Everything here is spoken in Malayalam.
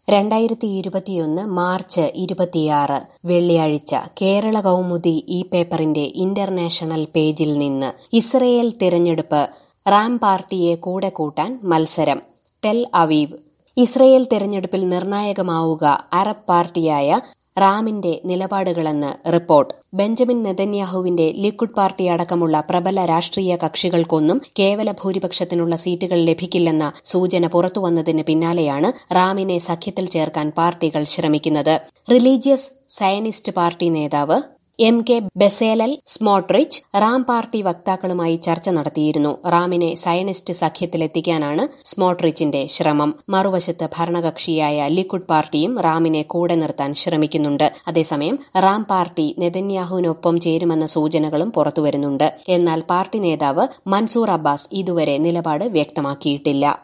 രണ്ടായിരത്തി ഇരുപത്തിയൊന്ന് മാർച്ച് ഇരുപത്തിയാറ് വെള്ളിയാഴ്ച കേരള കൗമുദി ഈ പേപ്പറിന്റെ ഇന്റർനാഷണൽ പേജിൽ നിന്ന് ഇസ്രയേൽ തിരഞ്ഞെടുപ്പ് റാം പാർട്ടിയെ കൂടെ കൂട്ടാൻ മത്സരം ടെൽ അവീവ് ഇസ്രയേൽ തിരഞ്ഞെടുപ്പിൽ നിർണായകമാവുക അറബ് പാർട്ടിയായ റാമിന്റെ നിലപാടുകളെന്ന് റിപ്പോർട്ട് ബെഞ്ചമിൻ നെതന്യാഹുവിന്റെ ലിക്വിഡ് പാർട്ടി അടക്കമുള്ള പ്രബല രാഷ്ട്രീയ കക്ഷികൾക്കൊന്നും കേവല ഭൂരിപക്ഷത്തിനുള്ള സീറ്റുകൾ ലഭിക്കില്ലെന്ന സൂചന പുറത്തുവന്നതിന് പിന്നാലെയാണ് റാമിനെ സഖ്യത്തിൽ ചേർക്കാൻ പാർട്ടികൾ ശ്രമിക്കുന്നത് റിലീജിയസ് സയനിസ്റ്റ് പാർട്ടി നേതാവ് M K Bezalel Smotrich Ram party വക്താക്കളുമായി ചർച്ച നടത്തിയിരുന്നു റാമിനെ സയനിസ്റ്റ് സഖ്യത്തിലെത്തിക്കാനാണ് സ്മോട്രിച്ചിന്റെ ശ്രമം മറുവശത്ത് ഭരണകക്ഷിയായ ലിക്വിഡ് പാർട്ടിയും റാമിനെ കൂടെ നിർത്താൻ ശ്രമിക്കുന്നുണ്ട് അതേസമയം റാം പാർട്ടി നെതന്യാഹുവിനൊപ്പം ചേരുമെന്ന സൂചനകളും പുറത്തുവരുന്നുണ്ട് എന്നാൽ പാർട്ടി നേതാവ് മൻസൂർ അബ്ബാസ് ഇതുവരെ നിലപാട് വ്യക്തമാക്കിയിട്ടില്ല